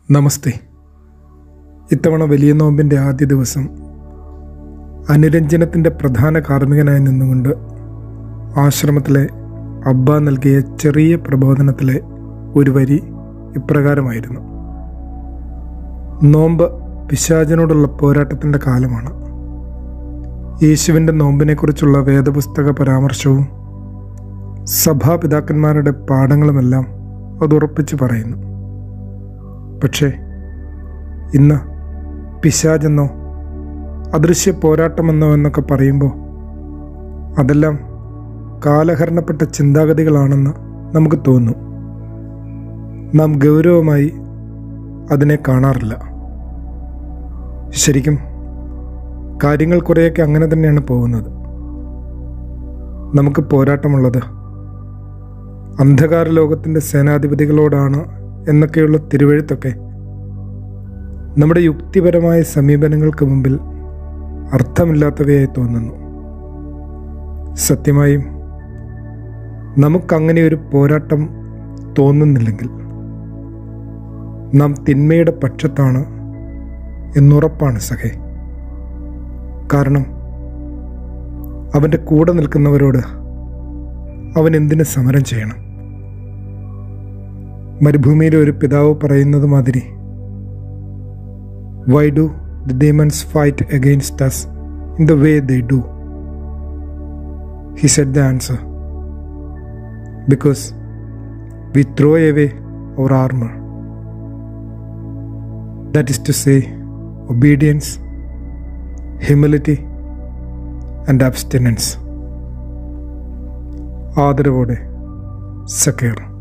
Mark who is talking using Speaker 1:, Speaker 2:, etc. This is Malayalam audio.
Speaker 1: നമസ്തേ ഇത്തവണ വലിയ നോമ്പിൻ്റെ ആദ്യ ദിവസം അനുരഞ്ജനത്തിൻ്റെ പ്രധാന കാർമ്മികനായി നിന്നുകൊണ്ട് ആശ്രമത്തിലെ അബ്ബ നൽകിയ ചെറിയ പ്രബോധനത്തിലെ ഒരു വരി ഇപ്രകാരമായിരുന്നു നോമ്പ് പിശാചിനോടുള്ള പോരാട്ടത്തിൻ്റെ കാലമാണ് യേശുവിൻ്റെ നോമ്പിനെക്കുറിച്ചുള്ള വേദപുസ്തക പരാമർശവും സഭാപിതാക്കന്മാരുടെ പാഠങ്ങളുമെല്ലാം അത് ഉറപ്പിച്ച് പറയുന്നു പക്ഷേ ഇന്ന് പിശാചെന്നോ അദൃശ്യ പോരാട്ടമെന്നോ എന്നൊക്കെ പറയുമ്പോൾ അതെല്ലാം കാലഹരണപ്പെട്ട ചിന്താഗതികളാണെന്ന് നമുക്ക് തോന്നും നാം ഗൗരവമായി അതിനെ കാണാറില്ല ശരിക്കും കാര്യങ്ങൾ കുറേയൊക്കെ അങ്ങനെ തന്നെയാണ് പോകുന്നത് നമുക്ക് പോരാട്ടമുള്ളത് അന്ധകാര ലോകത്തിൻ്റെ സേനാധിപതികളോടാണ് എന്നൊക്കെയുള്ള തിരുവഴുത്തൊക്കെ നമ്മുടെ യുക്തിപരമായ സമീപനങ്ങൾക്ക് മുമ്പിൽ അർത്ഥമില്ലാത്തവയായി തോന്നുന്നു സത്യമായും നമുക്കങ്ങനെ ഒരു പോരാട്ടം തോന്നുന്നില്ലെങ്കിൽ നാം തിന്മയുടെ പക്ഷത്താണ് എന്നുറപ്പാണ് സഖേ കാരണം അവൻ്റെ കൂടെ നിൽക്കുന്നവരോട് അവൻ എന്തിന് സമരം ചെയ്യണം മരുഭൂമിയിലെ ഒരു പിതാവ് പറയുന്നത് മാതിരി why do the demons fight against us in the way they do he said the answer because we throw away our armour that is to say obedience humility and abstinence ആദരവോടെ സക്കേർ